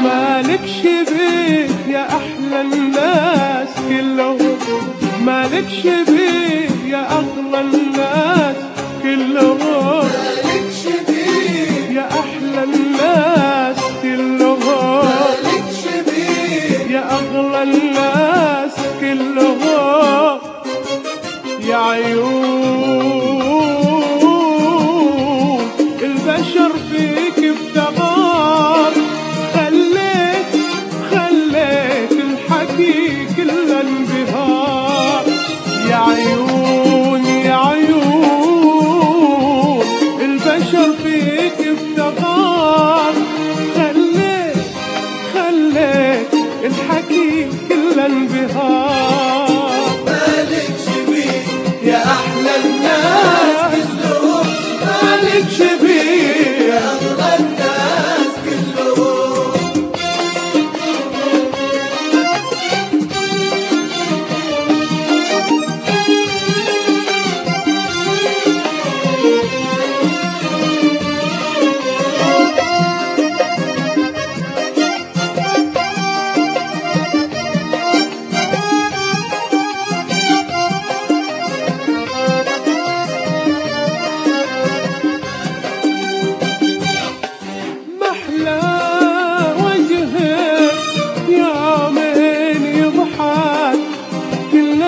مالك شبيه يا أحلى الناس كلهم مالك شبيه يا أغلى الناس كلهم مالك شبيه يا أحلى الناس كلهم مالك شبيه يا أغلى الناس كلهم يا عيون البشر فيك ابتغار خليت خليت الحكي كله انبهار يا عيون يا عيون البشر فيك ابتغار خليت خليت الحكي كله انبهار مالك شبيه يا أحلى الناس كلهم مالك شبيه يا أغلى الناس كلهم محلى وجهك يا من يضحك كل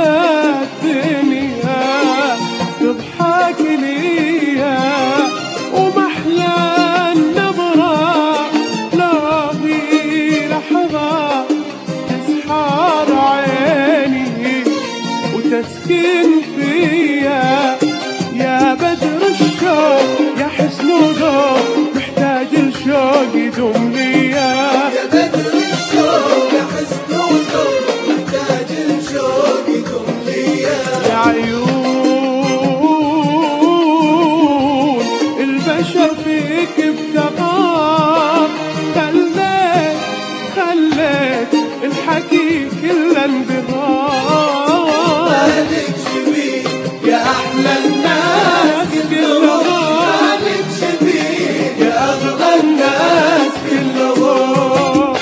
الدنيا تضحك ليا ومحلى النظرة لا في لحظة تسحر عيني وتسكن فيا يا بدر الشوق يا حسن وذوق محتاج الشوق يدوم ليا يا بدر الشوق يا حسن وذوق محتاج الشوق يدوم ليا يا عيون البشر فيك ابتغار خليت خليت الحكي كله انبهار مالك شبيه يا أحلى الناس كلهم مالك شبيه يا أغلى الناس كلهم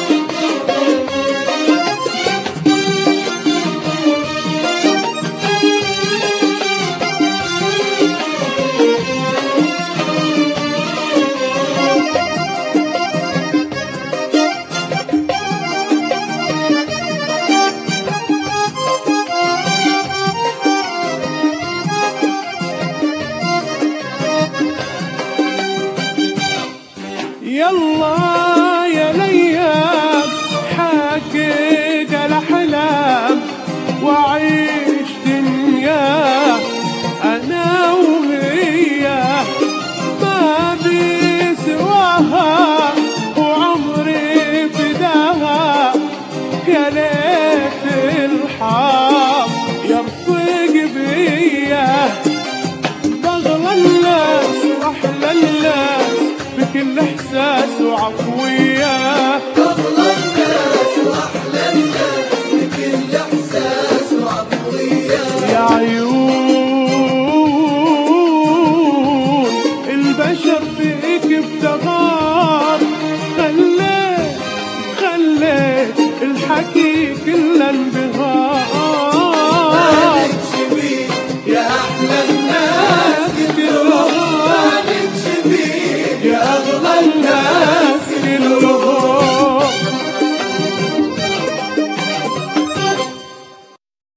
يلا يا ليام حقق الاحلام واعيش دنيا انا وهي ما بي سواها وعمري فداها يا ليت الحظ يرفق بيا بغلى الناس واحلى الناس بكل احساس وعفويه أغلى الناس وأحلى الناس بكل إحساس وعفوية يا عيون البشر فيك ابتغار خليت خليت الحكي كله انبهار